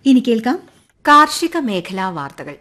ഇനി കേൾക്കാം കാർഷിക മേഖലാ വാർത്തകൾ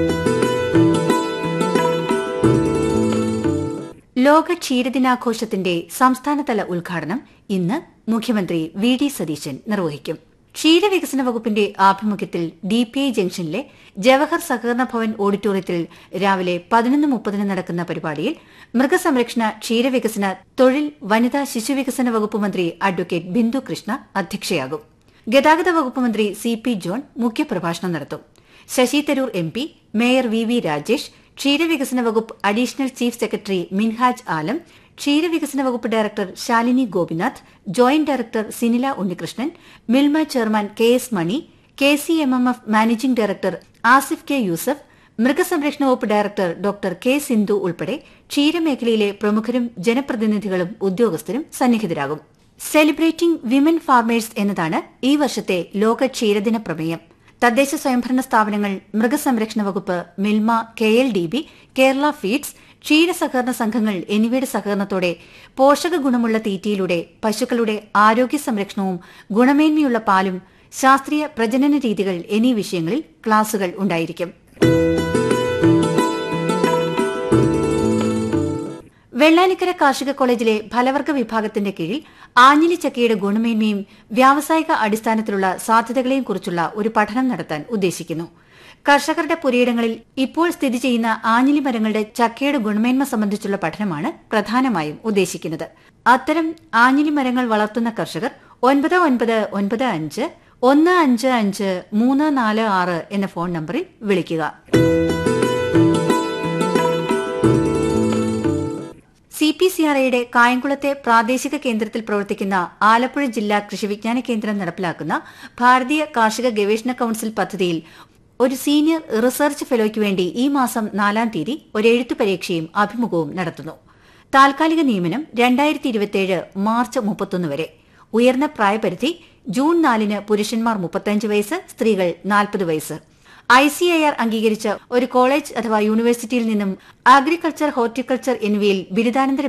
ലോക ക്ഷീരദിനാഘോഷത്തിന്റെ സംസ്ഥാനതല ഉദ്ഘാടനം ഇന്ന് മുഖ്യമന്ത്രി വി ഡി സതീശൻ നിർവഹിക്കും ക്ഷീരവികസന വകുപ്പിന്റെ ആഭിമുഖ്യത്തിൽ ഡി പി ഐ ജംഗ്ഷനിലെ ജവഹർ സഹകരണ ഭവൻ ഓഡിറ്റോറിയത്തിൽ രാവിലെ പതിനൊന്ന് മുപ്പതിന് നടക്കുന്ന പരിപാടിയിൽ മൃഗസംരക്ഷണ ക്ഷീരവികസന തൊഴിൽ വനിതാ ശിശുവികസന വകുപ്പ് മന്ത്രി അഡ്വക്കേറ്റ് ബിന്ദു കൃഷ്ണ അധ്യക്ഷയാകും ഗതാഗത വകുപ്പ് മന്ത്രി സി പി ജോൺ മുഖ്യപ്രഭാഷണം നടത്തും Shashi Tharoor M P mayor V V Rajesh ക്ഷീരവികസന വകുപ്പ് additional chief secretary Minhaj Alam ക്ഷീരവികസന വകുപ്പ് director Shalini Gopinath joint director Sinila Unnikrishnan Milma chairman K S Mani K C M M F managing director Asif K Yusuf മൃഗസംരക്ഷണ വകുപ്പ് ഡയറക്ടർ ഡോക്ടർ കെ സിന്ധു ഉൾപ്പെടെ ക്ഷീരമേഖലയിലെ പ്രമുഖരും ജനപ്രതിനിധികളും ഉദ്യോഗസ്ഥരും സന്നിഹിതരാകും സെലിബ്രേറ്റിംഗ് വിമൻ ഫാർമേഴ്സ് എന്നതാണ് ഈ വർഷത്തെ ലോക ക്ഷീരദിന പ്രമേയം തദ്ദേശ സ്വയംഭരണ സ്ഥാപനങ്ങൾ മൃഗസംരക്ഷണ വകുപ്പ് Milma K L D B Kerala feeds ക്ഷീര സഹകരണ സംഘങ്ങൾ എന്നിവയുടെ സഹകരണത്തോടെ പോഷക ഗുണമുള്ള തീറ്റയിലൂടെ പശുക്കളുടെ ആരോഗ്യ സംരക്ഷണവും ഗുണമേന്മയുള്ള പാലും ശാസ്ത്രീയ പ്രജനന രീതികൾ എന്നീ വിഷയങ്ങളിൽ ക്ലാസുകൾ ഉണ്ടായിരിക്കും വെള്ളാനിക്കര കാർഷിക കോളേജിലെ ഫലവർഗ വിഭാഗത്തിന്റെ കീഴിൽ ആഞ്ഞിലി ചക്കയുടെ ഗുണമേന്മയും വ്യാവസായിക അടിസ്ഥാനത്തിലുള്ള സാധ്യതകളെയും കുറിച്ചുള്ള ഒരു പഠനം നടത്താൻ ഉദ്ദേശിക്കുന്നു കർഷകരുടെ പുരയിടങ്ങളിൽ ഇപ്പോൾ സ്ഥിതി ചെയ്യുന്ന ആഞ്ഞിലി മരങ്ങളുടെ ചക്കയുടെ ഗുണമേന്മ സംബന്ധിച്ചുള്ള പഠനമാണ് പ്രധാനമായും ഉദ്ദേശിക്കുന്നത് അത്തരം ആഞ്ഞിലി മരങ്ങൾ വളർത്തുന്ന കർഷകർ ഒൻപത് ഒൻപത് ഒൻപത് അഞ്ച് ഒന്ന് അഞ്ച് അഞ്ച് മൂന്ന് നാല് ആറ് എന്ന ഫോൺ നമ്പറിൽ വിളിക്കുക സി പി സി ആർ ഐയുടെ കായംകുളത്തെ പ്രാദേശിക കേന്ദ്രത്തിൽ പ്രവർത്തിക്കുന്ന ആലപ്പുഴ ജില്ലാ കൃഷിവിജ്ഞാന കേന്ദ്രം നടപ്പിലാക്കുന്ന ഭാരതീയ കാർഷിക ഗവേഷണ കൌൺസിൽ പദ്ധതിയിൽ ഒരു സീനിയർ റിസർച്ച് ഫെലോയ്ക്ക് വേണ്ടി ഈ മാസം നാലാം തീയതി ഒരു എഴുത്തു പരീക്ഷയും അഭിമുഖവും നടത്തുന്നു താൽക്കാലിക നിയമനം രണ്ടായിരത്തി ഇരുപത്തിയേഴ് മാർച്ച് മുപ്പത്തൊന്ന് വരെ ഉയർന്ന പ്രായപരിധി ജൂൺ നാലിന് പുരുഷന്മാർ മുപ്പത്തഞ്ച് വയസ്സ് സ്ത്രീകൾ നാൽപ്പത് വയസ്സ് ഐ സി ഐ ആർ അംഗീകരിച്ച ഒരു കോളേജ് അഥവാ യൂണിവേഴ്സിറ്റിയിൽ നിന്നും അഗ്രികൾച്ചർ ഹോർട്ടിക്കൾച്ചർ എന്നിവയിൽ ബിരുദാനന്തര